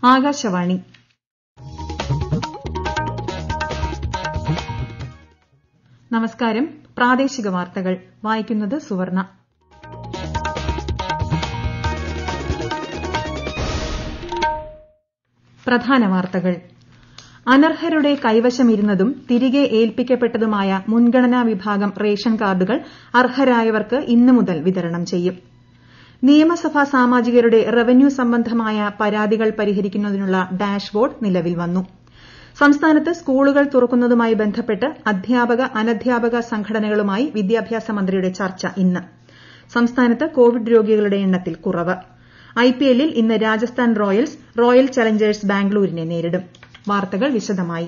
ആകാശവാണി നമസ്കാരം പ്രാദേശിക വാർത്തകൾ വായിക്കുന്നത് സുവർണ പ്രധാന വാർത്തകൾ അനർഹരുടെ കൈവശമിരുന്നതും തിരികെ ഏൽപ്പിക്കപ്പെട്ടതുമായ മുൻഗണനാ വിഭാഗം റേഷൻ കാർഡുകൾ അർഹരായവർക്ക് ഇന്നു മുതൽ വിതരണം ചെയ്യും നിയമസഭാ സാമാജികരുടെ റവന്യൂ സംബന്ധമായ പരാതികൾ പരിഹരിക്കുന്നതിനുള്ള ഡാഷ്ബോർഡ് നിലവിൽ വന്നു സംസ്ഥാനത്ത് സ്കൂളുകൾ തുറക്കുന്നതുമായി ബന്ധപ്പെട്ട് അധ്യാപക അനധ്യാപക സംഘടനകളുമായി വിദ്യാഭ്യാസ മന്ത്രിയുടെ ചർച്ച ഇന്ന് സംസ്ഥാനത്ത് കോവിഡ് രോഗികളുടെ എണ്ണത്തിൽ കുറവ് ഐപിഎല്ലിൽ ഇന്ന് രാജസ്ഥാൻ റോയൽസ് റോയൽ ചലഞ്ചേഴ്സ് ബാംഗ്ലൂരിനെ നേരിടും വാർത്തകൾ വിശദമായി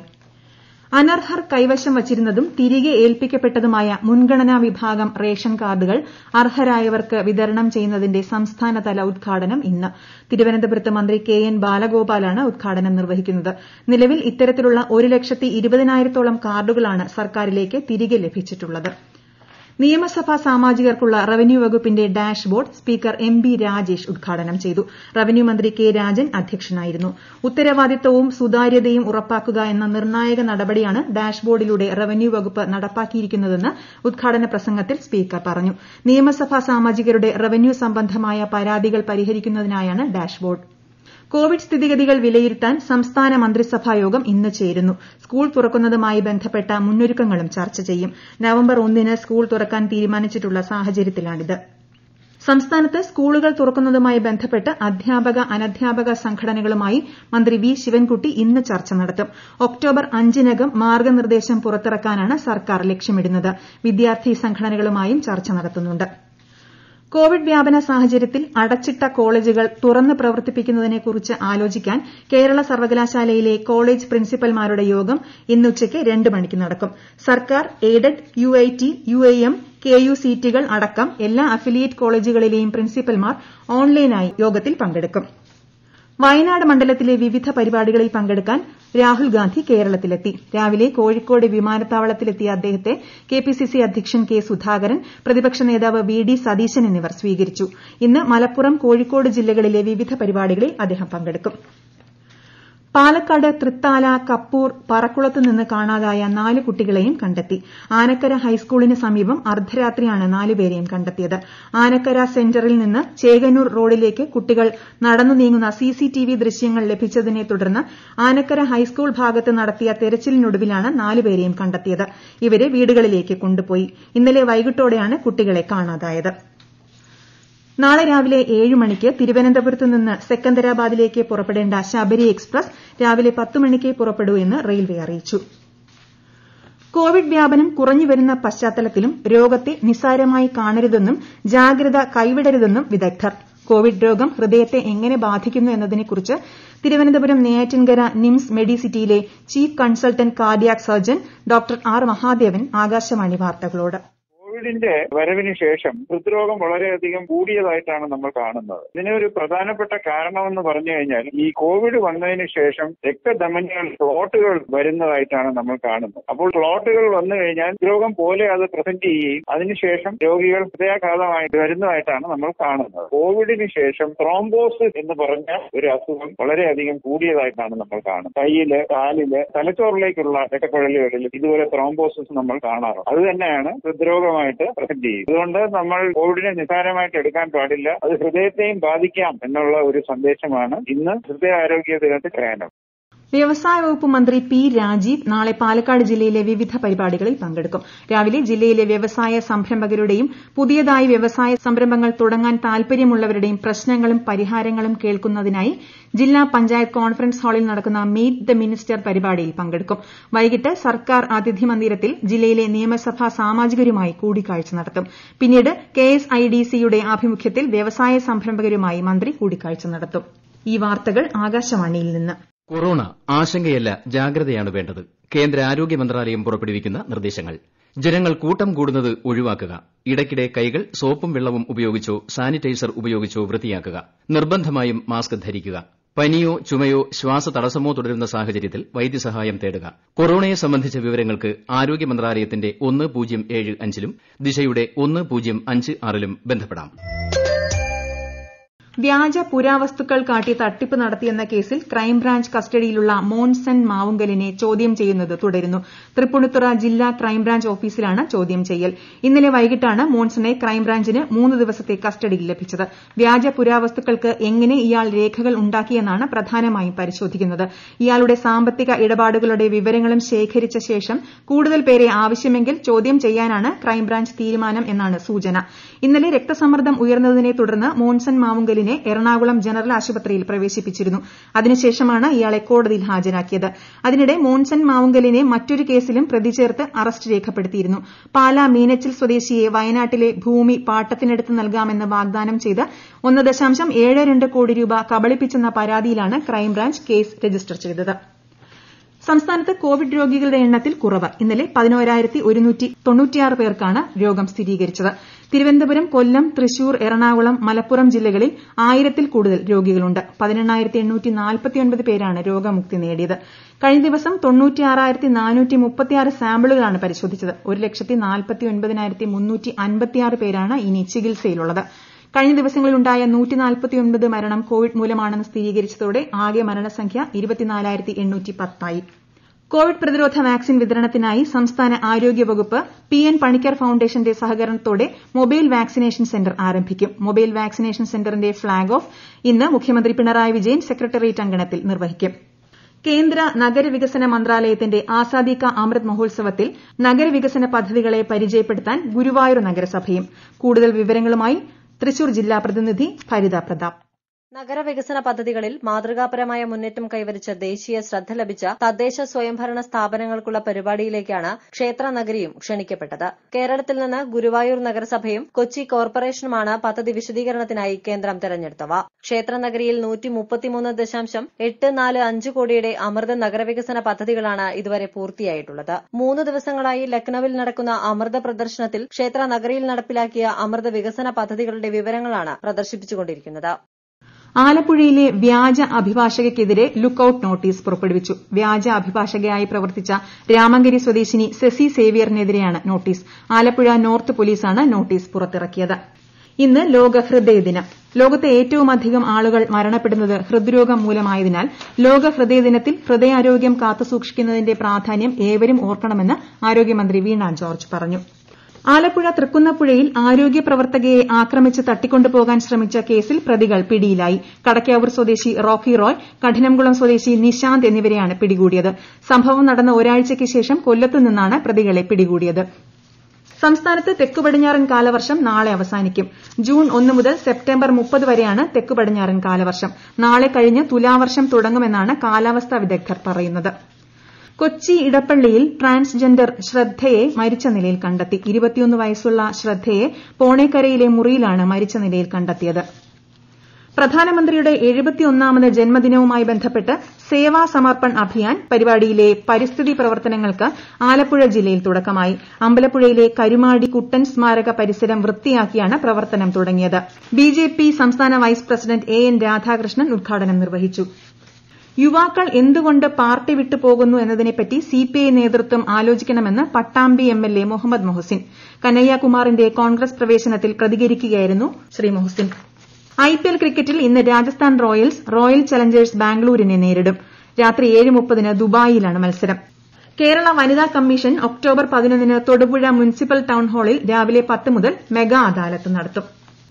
അനർഹർ കൈവശം വച്ചിരുന്നതും തിരികെ ഏൽപ്പിക്കപ്പെട്ടതുമായ മുൻഗണനാ വിഭാഗം റേഷൻ കാർഡുകൾ അർഹരായവർക്ക് വിതരണം ചെയ്യുന്നതിന്റെ സംസ്ഥാനതല ഉദ്ഘാടനം ഇന്ന് തിരുവനന്തപുരത്ത് മന്ത്രി കെ എൻ ബാലഗോപാലാണ് ഉദ്ഘാടനം നിർവഹിക്കുന്നത് നിലവിൽ ഇത്തരത്തിലുള്ള ഒരു ലക്ഷത്തി ഇരുപതിനായിരത്തോളം കാർഡുകളാണ് സർക്കാരിലേക്ക് തിരികെ ലഭിച്ചിട്ടുള്ളത് നിയമസഭാ സാമാജികർക്കുള്ള റവന്യൂ വകുപ്പിന്റെ dashboard speaker M B Rajesh ഉദ്ഘാടനം ചെയ്തു റവന്യൂ മന്ത്രി കെ രാജൻ അധ്യക്ഷനായിരുന്നു ഉത്തരവാദിത്തവും സുതാര്യതയും ഉറപ്പാക്കുക എന്ന നിർണായക നടപടിയാണ് ഡാഷ്ബോർഡിലൂടെ റവന്യൂ വകുപ്പ് നടപ്പാക്കിയിരിക്കുന്നതെന്ന് ഉദ്ഘാടന പ്രസംഗത്തിൽ സ്പീക്കർ പറഞ്ഞു നിയമസഭാ സാമാജികരുടെ റവന്യൂ സംബന്ധമായ പരാതികൾ പരിഹരിക്കുന്നതിനായാണ് ഡാഷ്ബോർഡ് കോവിഡ് സ്ഥിതിഗതികൾ വിലയിരുത്താൻ സംസ്ഥാന മന്ത്രിസഭായോഗം ഇന്ന് ചേരുന്നു സ്കൂൾ തുറക്കുന്നതുമായി ബന്ധപ്പെട്ട മുന്നൊരുക്കങ്ങളും ചർച്ച ചെയ്യും നവംബർ ഒന്നിന് സ്കൂൾ തുറക്കാൻ തീരുമാനിച്ചിട്ടുള്ള സാഹചര്യത്തിലാണിത് സംസ്ഥാനത്ത് സ്കൂളുകൾ തുറക്കുന്നതുമായി ബന്ധപ്പെട്ട് അധ്യാപക അനധ്യാപക സംഘടനകളുമായി മന്ത്രി വി ശിവൻകുട്ടി ഇന്ന് ചർച്ച നടത്തും ഒക്ടോബർ അഞ്ചിനകം മാർഗ്ഗനിർദ്ദേശം പുറത്തിറക്കാനാണ് സർക്കാർ ലക്ഷ്യമിടുന്നത് വിദ്യാർത്ഥി സംഘടനകളുമായും ചർച്ച നടത്തുന്നുണ്ട് കോവിഡ് വ്യാപന സാഹചര്യത്തിൽ അടച്ചിട്ട കോളേജുകൾ തുറന്ന് പ്രവർത്തിപ്പിക്കുന്നതിനെക്കുറിച്ച് ആലോചിക്കാൻ കേരള സർവകലാശാലയിലെ കോളേജ് പ്രിൻസിപ്പൽമാരുടെ യോഗം ഇന്ന് ഉച്ചയ്ക്ക് രണ്ട് മണിക്ക് നടക്കും സർക്കാർ എയ്ഡഡ് യുഐടി യുഐഎം കെയുസിടികൾ അടക്കം എല്ലാ അഫിലിയേറ്റ് കോളേജുകളിലെയും പ്രിൻസിപ്പൽമാർ ഓൺലൈനായി യോഗത്തിൽ പങ്കെടുക്കും വയനാട് മണ്ഡലത്തിലെ വിവിധ പരിപാടികളിൽ പങ്കെടുക്കാൻ രാഹുൽ ഗാന്ധി കേരളത്തിലെത്തി രാവിലെ കോഴിക്കോട് വിമാനത്താവളത്തിലെത്തിയ അദ്ദേഹത്തെ കെപിസിസി അധ്യക്ഷൻ കെ സുധാകരൻ പ്രതിപക്ഷ നേതാവ് വി ഡി സതീശൻ എന്നിവർ സ്വീകരിച്ചു ഇന്ന് മലപ്പുറം കോഴിക്കോട് ജില്ലകളിലെ വിവിധ പരിപാടികളിൽ അദ്ദേഹം പങ്കെടുക്കും പാലക്കാട് തൃത്താല കപ്പൂർ പറക്കുളത്ത് നിന്ന് കാണാതായ നാല് കുട്ടികളെയും കണ്ടെത്തി ആനക്കര ഹൈസ്കൂളിന് സമീപം അർദ്ധരാത്രിയാണ് നാലുപേരെയും കണ്ടെത്തിയത് ആനക്കര സെന്ററിൽ നിന്ന് ചേകന്നൂർ റോഡിലേക്ക് കുട്ടികൾ നടന്നു നീങ്ങുന്ന സിസിടിവി ദൃശ്യങ്ങൾ ലഭിച്ചതിനെ തുടർന്ന് ആനക്കര ഹൈസ്കൂൾ ഭാഗത്ത് നടത്തിയ തെരച്ചിലിനൊടുവിലാണ് നാലുപേരെയും കണ്ടെത്തിയത് ഇവരെ വീടുകളിലേക്ക് കൊണ്ടുപോയി ഇന്നലെ വൈകിട്ടോടെയാണ് കുട്ടികളെ കാണാതായത് നാളെ രാവിലെ ഏഴ് മണിക്ക് തിരുവനന്തപുരത്ത് നിന്ന് സെക്കന്ദരാബാദിലേക്ക് പുറപ്പെടേണ്ട ശബരി എക്സ്പ്രസ് രാവിലെ പത്ത് മണിക്ക് പുറപ്പെടൂ എന്ന് റെയിൽവേ അറിയിച്ചു കോവിഡ് വ്യാപനം കുറഞ്ഞുവരുന്ന പശ്ചാത്തലത്തിലും രോഗത്തെ നിസ്സാരമായി കാണരുതെന്നും ജാഗ്രത കൈവിടരുതെന്നും വിദഗ്ധർ കോവിഡ് രോഗം ഹൃദയത്തെ എങ്ങനെ ബാധിക്കുന്നു എന്നതിനെക്കുറിച്ച് തിരുവനന്തപുരം നെയ്യാറ്റിൻകര നിംസ് മെഡിസിറ്റിയിലെ chief consultant cardiac surgeon doctor R Mahadevan Akashvani വാർത്തകളോട് കോവിഡിന്റെ വരവിന് ശേഷം ഹൃദ്രോഗം വളരെയധികം കൂടിയതായിട്ടാണ് നമ്മൾ കാണുന്നത് ഇതിന് ഒരു പ്രധാനപ്പെട്ട കാരണമെന്ന് പറഞ്ഞു കഴിഞ്ഞാൽ ഈ കോവിഡ് വന്നതിന് ശേഷം രക്തധമനികൾ ക്ലോട്ടുകൾ വരുന്നതായിട്ടാണ് നമ്മൾ കാണുന്നത് അപ്പോൾ ക്ലോട്ടുകൾ വന്നു കഴിഞ്ഞാൽ രോഗം പോലെ അത് പ്രസന്റ് ചെയ്യുകയും അതിനുശേഷം രോഗികൾ ഹൃദയാഘാതമായി വരുന്നതായിട്ടാണ് നമ്മൾ കാണുന്നത് കോവിഡിന് ശേഷം ത്രോംബോസ് എന്ന് പറഞ്ഞ ഒരു അസുഖം വളരെയധികം കൂടിയതായിട്ടാണ് നമ്മൾ കാണുന്നത് കയ്യില് കാലില് തലച്ചോറിലേക്കുള്ള രക്തക്കുഴലുകളിൽ ഇതുപോലെ ത്രോംബോസിസ് നമ്മൾ കാണാറുണ്ട് അത് തന്നെയാണ് ഹൃദ്രോഗമായി ആയിട്ട് പ്രസന്റ് ചെയ്യും അതുകൊണ്ട് നമ്മൾ കോവിഡിനെ നിസ്സാരമായിട്ട് എടുക്കാൻ പാടില്ല അത് ഹൃദയത്തെയും ബാധിക്കാം എന്നുള്ള ഒരു സന്ദേശമാണ് ഇന്ന് ഹൃദയാരോഗ്യ ദിനത്തിൽ പറയാനുള്ളത് വ്യവസായ വകുപ്പ് മന്ത്രി പി രാജീവ് നാളെ പാലക്കാട് ജില്ലയിലെ വിവിധ പരിപാടികളിൽ പങ്കെടുക്കും രാവിലെ ജില്ലയിലെ വ്യവസായ സംരംഭകരുടെയും പുതിയതായി വ്യവസായ സംരംഭങ്ങൾ തുടങ്ങാൻ താൽപര്യമുള്ളവരുടെയും പ്രശ്നങ്ങളും പരിഹാരങ്ങളും കേൾക്കുന്നതിനായി ജില്ലാ പഞ്ചായത്ത് കോൺഫറൻസ് ഹാളിൽ നടക്കുന്ന മീറ്റ് ദ മിനിസ്റ്റർ പരിപാടിയിൽ പങ്കെടുക്കും വൈകിട്ട് സർക്കാർ അതിഥി മന്ദിരത്തിൽ ജില്ലയിലെ നിയമസഭാ സാമാജികരുമായി കൂടിക്കാഴ്ച നടത്തും പിന്നീട് കെഎസ്ഐഡിസിയുടെ ആഭിമുഖ്യത്തിൽ വ്യവസായ സംരംഭകരുമായി മന്ത്രി കൂടിക്കാഴ്ച നടത്തും ഈ വാർത്തകൾ ആകാശവാണിയിൽ നിന്ന് കൊറോണ ആശങ്കയല്ല ജാഗ്രതയാണ് വേണ്ടത് കേന്ദ്ര ആരോഗ്യ മന്ത്രാലയം പുറപ്പെടുവിക്കുന്ന നിർദ്ദേശങ്ങൾ ജനങ്ങൾ കൂട്ടം കൂടുന്നത് ഒഴിവാക്കുക ഇടയ്ക്കിടെ കൈകൾ സോപ്പും വെള്ളവും ഉപയോഗിച്ചോ സാനിറ്റൈസർ ഉപയോഗിച്ചോ വൃത്തിയാക്കുക നിർബന്ധമായും മാസ്ക് ധരിക്കുക പനിയോ ചുമയോ ശ്വാസതടസ്സമോ തുടരുന്ന സാഹചര്യത്തിൽ വൈദ്യസഹായം തേടുക കൊറോണയെ സംബന്ധിച്ച വിവരങ്ങൾക്ക് ആരോഗ്യ മന്ത്രാലയത്തിന്റെ ഒന്ന് പൂജ്യം ഏഴ് അഞ്ചിലും ദിശയുടെ ഒന്ന് പൂജ്യം അഞ്ച് ആറിലും ബന്ധപ്പെടാം വ്യാജ പുരാവസ്തുക്കൾ കാട്ടി തട്ടിപ്പ് നടത്തിയെന്ന കേസിൽ ക്രൈംബ്രാഞ്ച് കസ്റ്റഡിയിലുള്ള മോൻസൺ മാവുങ്കലിനെ ചോദ്യം ചെയ്യുന്നത് തുടരുന്നു തൃപ്പൂണിത്തുറ ജില്ലാ ക്രൈംബ്രാഞ്ച് ഓഫീസിലാണ് ചോദ്യം ചെയ്യൽ ഇന്നലെ വൈകിട്ടാണ് മോൻസണെ ക്രൈംബ്രാഞ്ചിന് മൂന്ന് ദിവസത്തെ കസ്റ്റഡിയിൽ ലഭിച്ചത് വ്യാജ പുരാവസ്തുക്കൾക്ക് എങ്ങനെ ഇയാൾ രേഖകൾ ഉണ്ടാക്കിയെന്നാണ് പ്രധാനമായും പരിശോധിക്കുന്നത് ഇയാളുടെ സാമ്പത്തിക ഇടപാടുകളുടെ വിവരങ്ങളും ശേഖരിച്ച ശേഷം കൂടുതൽ പേരെ ആവശ്യമെങ്കിൽ ചോദ്യം ചെയ്യാനാണ് ക്രൈംബ്രാഞ്ച് തീരുമാനം എന്നാണ് സൂചന ഇന്നലെ രക്തസമ്മർദ്ദം ഉയർന്നതിനെ തുടർന്ന് മോൻസൺ മാവുങ്കലിനെ എറണാകുളം ജനറൽ ആശുപത്രിയിൽ പ്രവേശിപ്പിച്ചിരുന്നു അതിനുശേഷമാണ് ഇയാളെ കോടതിയിൽ ഹാജരാക്കിയത് അതിനിടെ മോൻസൺ മാവുങ്കലിനെ മറ്റൊരു കേസിലും പ്രതി ചേർത്ത് അറസ്റ്റ് രേഖപ്പെടുത്തിയിരുന്നു പാലാ മീനച്ചിൽ സ്വദേശിയെ വയനാട്ടിലെ ഭൂമി പാട്ടത്തിനെടുത്ത് നൽകാമെന്ന് വാഗ്ദാനം ചെയ്ത് ഒന്ന് ദശാംശം ഏഴ് രണ്ട് കോടി രൂപ കബളിപ്പിച്ചെന്ന പരാതിയിലാണ് ക്രൈംബ്രാഞ്ച് കേസ് രജിസ്റ്റർ ചെയ്തത് സംസ്ഥാനത്ത് കോവിഡ് രോഗികളുടെ എണ്ണത്തിൽ കുറവ് ഇന്നലെ പതിനോരായിരത്തി ഒരുന്നൂറ്റി തൊണ്ണൂറ്റിയാറ് പേർക്കാണ് രോഗം സ്ഥിരീകരിച്ചത് തിരുവനന്തപുരം കൊല്ലം തൃശൂർ എറണാകുളം മലപ്പുറം ജില്ലകളിൽ ആയിരത്തിൽ കൂടുതൽ രോഗികളുണ്ട് പതിനെണ്ണായിരത്തി എണ്ണൂറ്റി നാൽപ്പത്തിയൊൻപത് പേരാണ് രോഗമുക്തി നേടിയത് കഴിഞ്ഞ ദിവസം തൊണ്ണൂറ്റിയാറായിരത്തി നാനൂറ്റി മുപ്പത്തിയാറ് സാമ്പിളുകളാണ് പരിശോധിച്ചത് ഒരു ലക്ഷത്തി നാൽപ്പത്തി ഒൻപതിനായിരത്തി മുന്നൂറ്റി അൻപത്തിയാറ് പേരാണ് ഇനി ചികിത്സയിലുള്ളത് കഴിഞ്ഞ ദിവസങ്ങളിലുണ്ടായ നൂറ്റി നാൽപ്പത്തിയൊൻപത് മരണം കോവിഡ് മൂലമാണെന്ന് സ്ഥിരീകരിച്ചതോടെ ആകെ മരണസംഖ്യ ഇരുപത്തിനാലായിരത്തി എണ്ണൂറ്റി പത്തായി കോവിഡ് പ്രതിരോധ വാക്സിൻ വിതരണത്തിനായി സംസ്ഥാന ആരോഗ്യ വകുപ്പ് പി എൻ പണിക്കർ ഫൌണ്ടേഷന്റെ സഹകരണത്തോടെ മൊബൈൽ വാക്സിനേഷൻ സെന്റർ ആരംഭിക്കും മൊബൈൽ വാക്സിനേഷൻ സെന്ററിന്റെ ഫ്ളാഗ് ഓഫ് ഇന്ന് മുഖ്യമന്ത്രി പിണറായി വിജയൻ സെക്രട്ടേറിയറ്റ് അങ്കണത്തിൽ നിർവഹിക്കും കേന്ദ്ര നഗരവികസന മന്ത്രാലയത്തിന്റെ ആസാദി കാ അമൃത് മഹോത്സവത്തിൽ നഗരവികസന പദ്ധതികളെ പരിചയപ്പെടുത്താൻ ഗുരുവായൂർ നഗരസഭയും കൂടുതൽ വിവരങ്ങളുമായി തൃശൂർ ജില്ലാ പ്രതിനിധി ഭരിത പ്രതാപ് നഗരവികസന പദ്ധതികളിൽ മാതൃകാപരമായ മുന്നേറ്റം കൈവരിച്ച ദേശീയ ശ്രദ്ധ ലഭിച്ച തദ്ദേശ സ്വയംഭരണ സ്ഥാപനങ്ങൾക്കുള്ള പരിപാടിയിലേക്കാണ് ക്ഷേത്ര നഗരിയും ക്ഷണിക്കപ്പെട്ടത് കേരളത്തിൽ നിന്ന് ഗുരുവായൂർ നഗരസഭയും കൊച്ചി കോർപ്പറേഷനുമാണ് പദ്ധതി വിശദീകരണത്തിനായി കേന്ദ്രം തെരഞ്ഞെടുത്തവ ക്ഷേത്ര നഗരിയിൽ നൂറ്റി മുപ്പത്തിമൂന്ന് ദശാംശം എട്ട് നാല് അഞ്ച് കോടിയുടെ അമൃത നഗരവികസന പദ്ധതികളാണ് ഇതുവരെ പൂർത്തിയായിട്ടുള്ളത് മൂന്ന് ദിവസങ്ങളായി ലക്നൌവിൽ നടക്കുന്ന അമൃത പ്രദർശനത്തിൽ ക്ഷേത്ര നഗരിയിൽ നടപ്പിലാക്കിയ അമൃത വികസന പദ്ധതികളുടെ വിവരങ്ങളാണ് പ്രദർശിപ്പിച്ചുകൊണ്ടിരിക്കുന്നത് ആലപ്പുഴയിലെ വ്യാജ അഭിഭാഷകയ്ക്കെതിരെ ലുക്കൌട്ട് നോട്ടീസ് പുറപ്പെടുവിച്ചു വ്യാജ അഭിഭാഷകയായി പ്രവർത്തിച്ച രാമങ്കരി സ്വദേശിനി സെസി സേവ്യറിനെതിരെയാണ് നോട്ടീസ് ആലപ്പുഴ നോർത്ത് പോലീസാണ് നോട്ടീസ് പുറത്തിറക്കിയത് ഇന്ന് ലോക ഹൃദയ ദിനം ലോകത്തെ ഏറ്റവുമധികം ആളുകൾ മരണപ്പെടുന്നത് ഹൃദ്രോഗം മൂലമായതിനാൽ ലോക ഹൃദയ ദിനത്തിൽ ഹൃദയാരോഗ്യം കാത്തുസൂക്ഷിക്കുന്നതിന്റെ പ്രാധാന്യം ഏവരും ഓർക്കണമെന്ന് ആരോഗ്യമന്ത്രി വീണ ജോർജ് പറഞ്ഞു ആലപ്പുഴ തൃക്കുന്നപ്പുഴയിൽ ആരോഗ്യ പ്രവർത്തകയെ ആക്രമിച്ച് തട്ടിക്കൊണ്ടുപോകാൻ ശ്രമിച്ച കേസിൽ പ്രതികൾ പിടിയിലായി കടക്കാവൂർ സ്വദേശി റോക്കി റോയ് കഠിനംകുളം സ്വദേശി നിശാന്ത് എന്നിവരെയാണ് പിടികൂടിയത് സംഭവം നടന്ന ഒരാഴ്ചയ്ക്ക് ശേഷം കൊല്ലത്ത് നിന്നാണ് പ്രതികളെ പിടികൂടിയത് സംസ്ഥാനത്ത് തെക്കു പടിഞ്ഞാറൻ കാലവർഷം നാളെ അവസാനിക്കും ജൂൺ ഒന്ന് മുതൽ സെപ്റ്റംബർ മുപ്പത് വരെയാണ് തെക്കു പടിഞ്ഞാറൻ കാലവർഷം നാളെ കഴിഞ്ഞ് തുലാവർഷം തുടങ്ങുമെന്നാണ് കാലാവസ്ഥാ വിദഗ്ധർ പറയുന്നത് കൊച്ചി ഇടപ്പള്ളിയിൽ ട്രാൻസ്ജെൻഡർ ശ്രദ്ധയെ മരിച്ച നിലയിൽ കണ്ടെത്തി ഇരുപത്തിയൊന്ന് വയസ്സുള്ള ശ്രദ്ധയെ പോണേക്കരയിലെ മുറിയിലാണ് മരിച്ച നിലയിൽ കണ്ടെത്തിയത് പ്രധാനമന്ത്രിയുടെ എഴുപത്തിയൊന്നാമത് ജന്മദിനവുമായി ബന്ധപ്പെട്ട് സേവാ സമർപ്പൺ അഭിയാൻ പരിപാടിയിലെ പരിസ്ഥിതി പ്രവർത്തനങ്ങൾക്ക് ആലപ്പുഴ ജില്ലയിൽ തുടക്കമായി അമ്പലപ്പുഴയിലെ കരുമാടി കുട്ടൻ സ്മാരക പരിസരം വൃത്തിയാക്കിയാണ് പ്രവർത്തനം തുടങ്ങിയത് ബിജെപി സംസ്ഥാന vice president A N Radhakrishnan ഉദ്ഘാടനം നിർവഹിച്ചു യുവാക്കൾ എന്തുകൊണ്ട് പാർട്ടി വിട്ടു പോകുന്നു എന്നതിനെപ്പറ്റി സിപിഐ നേതൃത്വം ആലോചിക്കണമെന്ന് പട്ടാമ്പി എംഎൽഎ മുഹമ്മദ് മൊഹസിൻ കനയ്യകുമാറിന്റെ കോൺഗ്രസ് പ്രവേശനത്തിൽ പ്രതികരിക്കുകയായിരുന്നു ശ്രീ മൊഹസിൻ ഐപിഎൽ ക്രിക്കറ്റിൽ ഇന്ന് രാജസ്ഥാൻ റോയൽസ് റോയൽ ചലഞ്ചേഴ്സ് ബാംഗ്ലൂരിനെ നേരിടും രാത്രി ഏഴ് മുപ്പതിന് ദുബായിലാണ് മത്സരം കേരള വനിതാ കമ്മീഷൻ ഒക്ടോബർ പതിനൊന്നിന് തൊടുപുഴ മുനിസിപ്പൽ ടൌൺ ഹാളിൽ രാവിലെ പത്ത് മുതൽ മെഗാ അദാലത്ത് നടത്തും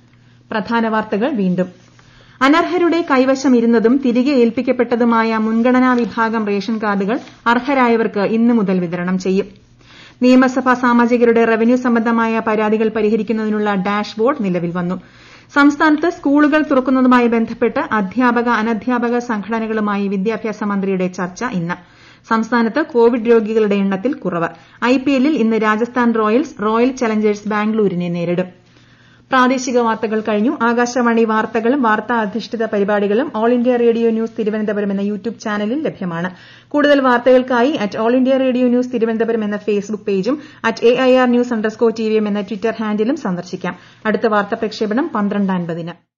പ്രധാന വാർത്തകൾ വീണ്ടും അനർഹരുടെ കൈവശം ഇരുന്നതും തിരികെ ഏൽപ്പിക്കപ്പെട്ടതുമായ മുൻഗണനാ വിഭാഗം റേഷൻ കാർഡുകൾ അർഹരായവർക്ക് ഇന്ന് മുതൽ വിതരണം ചെയ്യും നിയമസഭാ സാമാജികരുടെ റവന്യൂ സംബന്ധമായ പരാതികൾ പരിഹരിക്കുന്നതിനുള്ള ഡാഷ്ബോർഡ് നിലവിൽ വന്നു സംസ്ഥാനത്ത് സ്കൂളുകൾ തുറക്കുന്നതുമായി ബന്ധപ്പെട്ട് അധ്യാപക അനധ്യാപക സംഘടനകളുമായി വിദ്യാഭ്യാസ മന്ത്രിയുടെ ചർച്ച ഇന്ന് സംസ്ഥാനത്ത് കോവിഡ് രോഗികളുടെ എണ്ണത്തിൽ കുറവ് ഐപിഎല്ലിൽ ഇന്ന് രാജസ്ഥാൻ റോയൽസ് റോയൽ ചലഞ്ചേഴ്സ് ബാംഗ്ലൂരിനെ നേരിടും പ്രാദേശിക വാർത്തകൾ കഴിഞ്ഞു ആകാശവാണി വാർത്തകളും വാർത്താ അധിഷ്ഠിത പരിപാടികളും All India Radio News Thiruvananthapuram എന്ന യൂട്യൂബ് ചാനലിൽ ലഭ്യമാണ് കൂടുതൽ വാർത്തകൾക്കായി at All India Radio News Thiruvananthapuram എന്ന ഫേസ്ബുക്ക് പേജും at A I R news underscore T V M എന്ന ട്വിറ്റർ ഹാൻഡിലും സന്ദർശിക്കാം അടുത്ത വാർത്താ പ്രക്ഷേപണം പന്ത്രണ്ട് അൻപതിന്